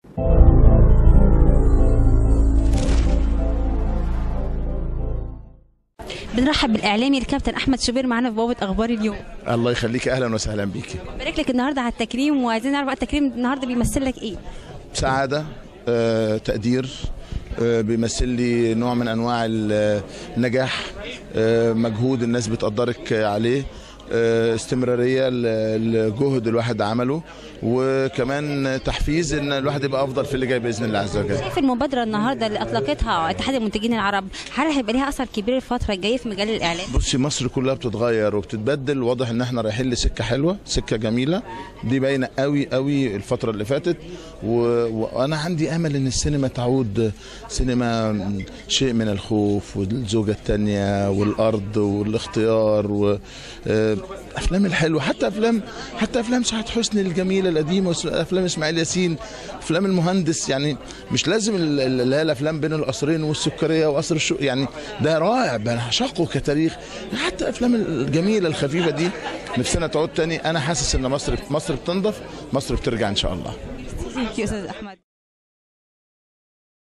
بنرحب بالاعلامي الكابتن احمد شوبير معانا في بوابه اخبار اليوم الله يخليك اهلا وسهلا بيكي بارك لك النهارده على التكريم وعايزين نعرف بقى التكريم النهارده بيمثل لك ايه سعاده آه، تقدير آه، بيمثل لي نوع من انواع ال- النجاح آه، مجهود الناس بتقدرك عليه آه، استمراريه ل- لجهد الواحد عمله وكمان تحفيز ان الواحد يبقى افضل في اللي جاي باذن الله عز وجل شايف المبادره النهارده اللي اطلقتها اتحاد المنتجين العرب هل هيبقى ليها اثر كبير الفتره الجايه في مجال الاعلام بصي مصر كلها بتتغير وبتتبدل واضح ان احنا رايحين لسكه حلوه سكه جميله دي باينه قوي قوي الفتره اللي فاتت و... وانا عندي امل ان السينما تعود سينما شيء من الخوف والزوجه الثانيه والارض والاختيار وافلام الحلوه حتى افلام حتى افلام سعاد حسني الجميله القديمه وس- افلام اسماعيل ياسين افلام المهندس يعني مش لازم ال- ال- اللي هي الافلام بين القصرين والسكريه وقصر الشو يعني ده رائع بعشقه كتاريخ حتى افلام الجميله الخفيفه دي نفسنا تعود تاني انا حاسس ان مصر مصر بتنضف مصر بترجع ان شاء الله يا استاذ احمد